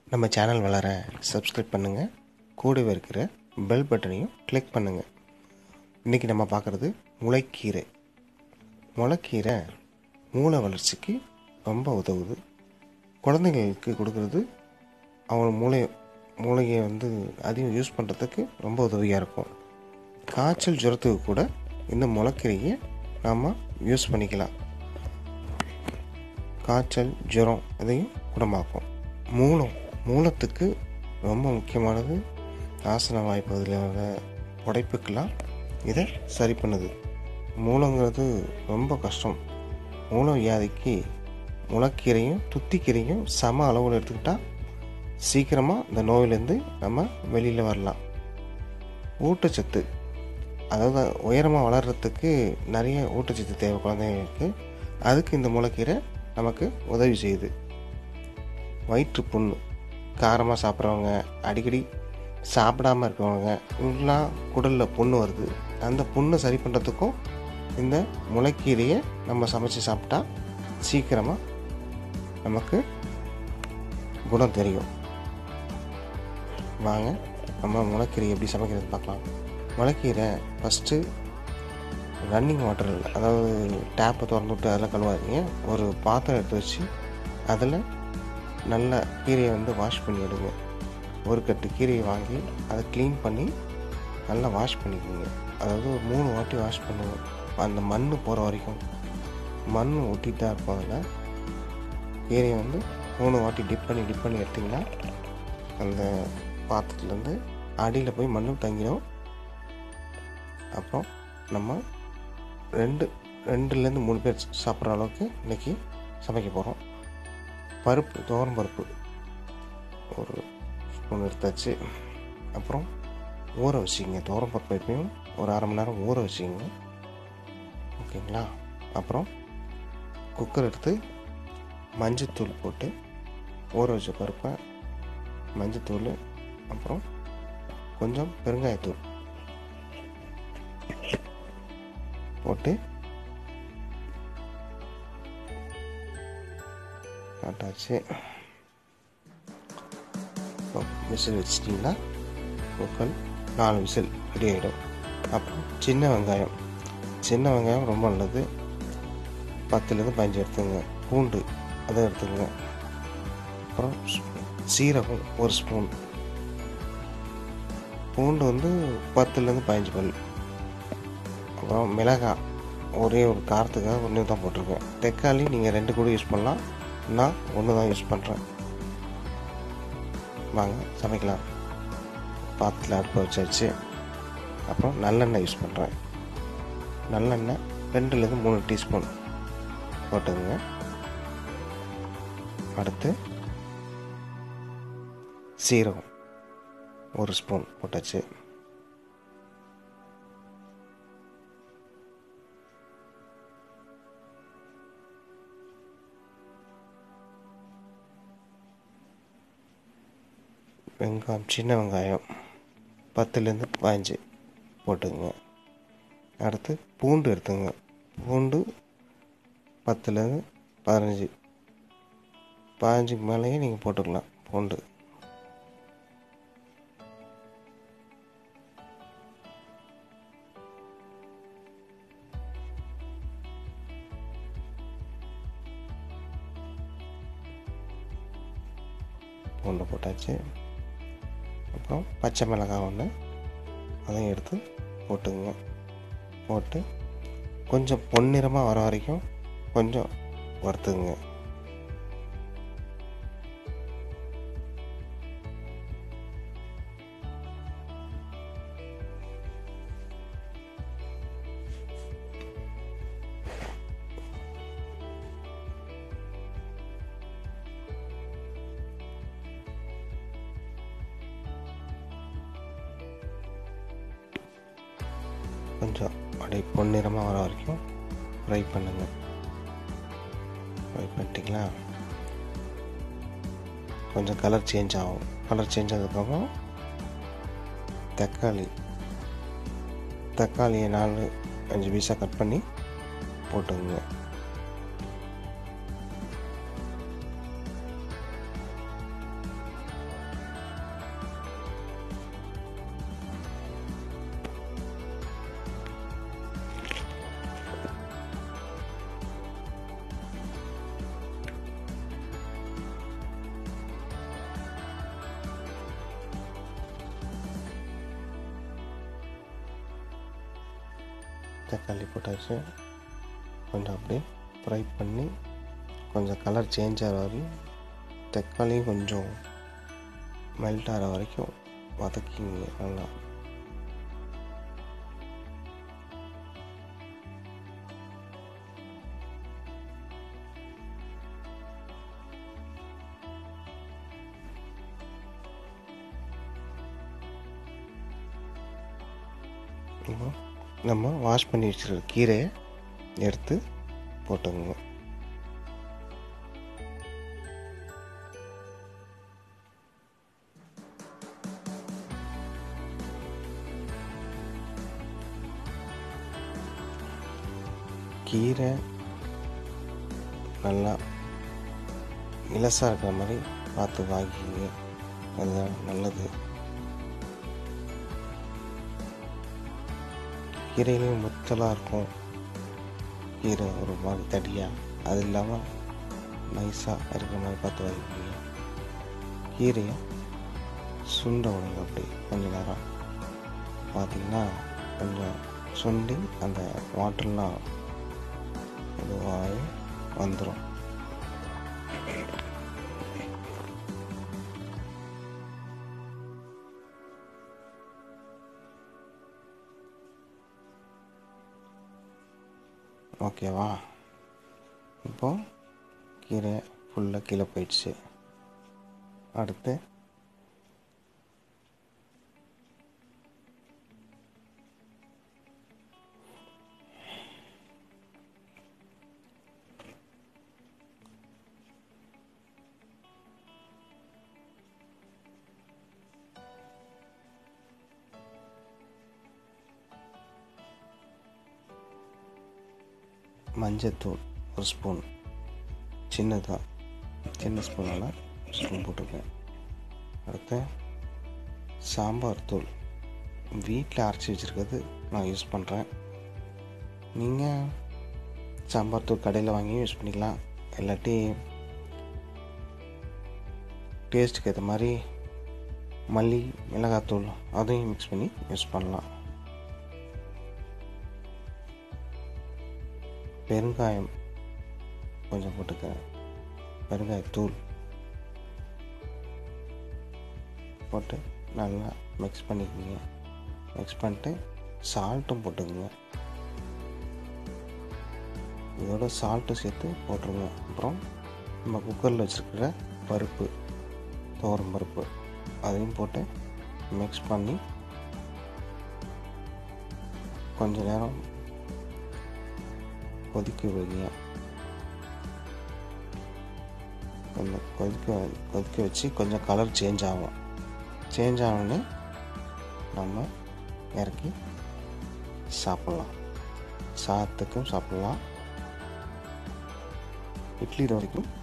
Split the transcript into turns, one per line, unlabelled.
நம்ம சேனல் வளர சப்ஸ்கிரைப் பண்ணுங்கள் கூடவே இருக்கிற பெல் பட்டனையும் கிளிக் பண்ணுங்கள் இன்றைக்கி நம்ம பார்க்குறது முளைக்கீரை முளைக்கீரை மூளை வளர்ச்சிக்கு ரொம்ப உதவுது குழந்தைங்களுக்கு கொடுக்குறது அவங்க மூளை மூளையை வந்து அதிகம் யூஸ் பண்ணுறதுக்கு ரொம்ப உதவியாக இருக்கும் காய்ச்சல் ஜுரத்துக்கு கூட இந்த முளைக்கீரையை நாம் யூஸ் பண்ணிக்கலாம் காய்ச்சல் ஜுரம் இதையும் குணமாக்கும் மூலம் மூலத்துக்கு ரொம்ப முக்கியமானது ஆசன வாய்ப்பகுதியில் உள்ள உடைப்புக்கெல்லாம் இதை சரி பண்ணுது மூலங்கிறது ரொம்ப கஷ்டம் மூல வியாதிக்கு முளைக்கீரையும் துத்திக்கீரையும் சம அளவில் எடுத்துக்கிட்டால் சீக்கிரமாக இந்த நோயிலேருந்து நம்ம வெளியில் வரலாம் ஊட்டச்சத்து அதாவது உயரமாக வளர்கிறதுக்கு நிறைய ஊட்டச்சத்து தேவை குழந்தைங்களுக்கு அதுக்கு இந்த முளைக்கீரை நமக்கு உதவி செய்யுது வயிற்று புண்ணு காரமாக சாப்பிட்றவங்க அடிக்கடி சாப்பிடாமல் இருக்கிறவங்க இவங்களாம் குடலில் புண்ணு வருது அந்த புண்ணை சரி பண்ணுறதுக்கும் இந்த முளைக்கீரையை நம்ம சமைச்சு சாப்பிட்டா சீக்கிரமாக நமக்கு குணம் தெரியும் வாங்க நம்ம முளைக்கீரை எப்படி சமைக்கிறது பார்க்கலாம் முளைக்கீரை ஃபஸ்ட்டு ரன்னிங் வாட்டர் அதாவது டேப்பை திறந்து விட்டு அதில் கழுவாதீங்க ஒரு பாத்திரம் எடுத்து வச்சு அதில் நல்ல கீரையை வந்து வாஷ் பண்ணி எடுங்க ஒரு கட்டு கீரையை வாங்கி அதை க்ளீன் பண்ணி நல்லா வாஷ் பண்ணிக்கோங்க அதாவது ஒரு மூணு வாட்டி வாஷ் பண்ணுவோம் அந்த மண் போகிற வரைக்கும் மண் ஒட்டிட்டு தான் இருக்கும் அதில் கீரையை வந்து மூணு வாட்டி டிப் பண்ணி டிப் பண்ணி எடுத்திங்கன்னா அந்த பாத்திரத்துலேருந்து அடியில் போய் மண்ணும் தங்கிடும் அப்புறம் நம்ம ரெண்டு ரெண்டுலேருந்து மூணு பேர் சாப்பிட்ற அளவுக்கு இன்றைக்கி சமைக்க போகிறோம் பருப்பு துவரம் பருப்பு ஒரு ஸ்பூன் எடுத்தாச்சு அப்புறம் ஊற வச்சுங்க துவரம் பருப்பு எப்பயும் ஒரு அரை மணி நேரம் ஊற வச்சுங்க ஓகேங்களா அப்புறம் குக்கர் எடுத்து மஞ்சத்தூள் போட்டு ஊற வச்ச பருப்பை மஞ்சத்தூள் அப்புறம் கொஞ்சம் பெருங்காயத்தூள் போட்டு காட்டாச்சு விசில் வச்சிட்டிங்கன்னா குக்கர் நாலு விசில் ரெடி ஆகிடும் அப்புறம் சின்ன வெங்காயம் சின்ன வெங்காயம் ரொம்ப நல்லது பத்துலேருந்து பதினஞ்சு எடுத்துங்க பூண்டு அதை எடுத்துங்க அப்புறம் சீரகம் ஒரு ஸ்பூன் பூண்டு வந்து பத்துலேருந்து பதினஞ்சு பல் அப்புறம் மிளகாய் ஒரே ஒரு காரத்துக்காக ஒன்று தான் போட்டிருக்கேன் தக்காளி நீங்கள் ரெண்டு கூட யூஸ் பண்ணலாம் நான் ஒன்று தான் யூஸ் பண்ணுறேன் வாங்க சமைக்கலாம் பாத்தில் அடுப்பை வச்சாச்சு அப்புறம் நல்லெண்ணெய் யூஸ் பண்ணுறேன் நல்லெண்ணெய் ரெண்டுலேருந்து மூணு டீஸ்பூன் போட்டுங்க அடுத்து சீரகம் ஒரு ஸ்பூன் போட்டாச்சு வெங்காயம் சின்ன வெங்காயம் பத்துலேருந்து பதினஞ்சு போட்டுங்க அடுத்து பூண்டு எடுத்துங்க பூண்டு பத்துலேருந்து பதினஞ்சு பதினஞ்சுக்கு மேலேயே நீங்கள் போட்டுக்கலாம் பூண்டு பூண்டு போட்டாச்சு அப்புறம் பச்சை மிளகாய் ஒன்று அதையும் எடுத்து போட்டுங்க போட்டு கொஞ்சம் பொன்னிறமாக வர வரைக்கும் கொஞ்சம் வறுத்துங்க கொஞ்சம் அப்படியே பொன்னிறமாக வர வரைக்கும் ஃப்ரை பண்ணுங்க ஃப்ரை பண்ணிட்டீங்களா கொஞ்சம் கலர் சேஞ்ச் ஆகும் கலர் சேஞ்ச் ஆனதுக்கப்புறம் தக்காளி தக்காளியை நாலு அஞ்சு பீஸாக கட் பண்ணி போட்டுங்க தக்காளி போட்டாச்சு கொஞ்சம் அப்படியே ஃப்ரை பண்ணி கொஞ்சம் கலர் சேஞ்ச் ஆகிற வரையும் தக்காளியும் கொஞ்சம் மெல்ட் ஆகிற வரைக்கும் வதக்கிங்க நல்லா இப்போ நம்ம வாஷ் பண்ணி வச்சுருக்க கீரையை எடுத்து போட்டுங்க கீரை நல்லா இலசாக இருக்கிற மாதிரி பார்த்து வாங்கிக்கிங்க அதுதான் நல்லது கீரையிலையும் முத்தலாக இருக்கும் கீரை ஒரு மாதிரி தடியாக அது இல்லாமல் நைஸாக இருக்கிற மாதிரி பார்த்து வாங்கிக்கிங்க கீரையை சுண்ட விடுங்க அப்படி கொஞ்ச நேரம் பார்த்தீங்கன்னா கொஞ்சம் சுண்டி அந்த வாட்டர்லாம் இதுவாகி வந்துடும் ஓகேவா இப்போ கீரை ஃபுல்லாக கீழே போயிடுச்சு அடுத்து மஞ்சத்தூள் ஒரு ஸ்பூன் சின்னதாக சின்ன ஸ்பூனால் ஸ்பூன் போட்டிருக்கேன் அடுத்து சாம்பார் தூள் வீட்டில் அரைச்சி வச்சுருக்கிறது நான் யூஸ் பண்ணுறேன் நீங்கள் சாம்பார் தூள் கடையில் வாங்கி யூஸ் பண்ணிக்கலாம் இல்லாட்டி டேஸ்ட்டுக்கு ஏற்ற மாதிரி மல்லி மிளகாத்தூள் அதையும் மிக்ஸ் பண்ணி யூஸ் பண்ணலாம் பெருங்காயம் கொஞ்சம் போட்டுக்கிறேன் பெருங்காயத்தூள் போட்டு நல்லா மிக்ஸ் பண்ணிக்கோங்க மிக்ஸ் பண்ணிட்டு சால்ட்டும் போட்டுக்கோங்க இதோட சால்ட்டும் சேர்த்து போட்டுருங்க அப்புறம் நம்ம குக்கரில் வச்சுருக்கிற பருப்பு துவரம் பருப்பு அதையும் போட்டு மிக்ஸ் பண்ணி கொஞ்ச நேரம் கொதிக்க வைங்க கொஞ்சம் கொதிக்க கொதிக்க வச்சு கொஞ்சம் கலர் சேஞ்ச் ஆகும் சேஞ்ச் ஆனோடனே நம்ம இறக்கி சாப்பிட்லாம் சாதத்துக்கும் சாப்பிட்லாம் இட்லி தோசைக்கும்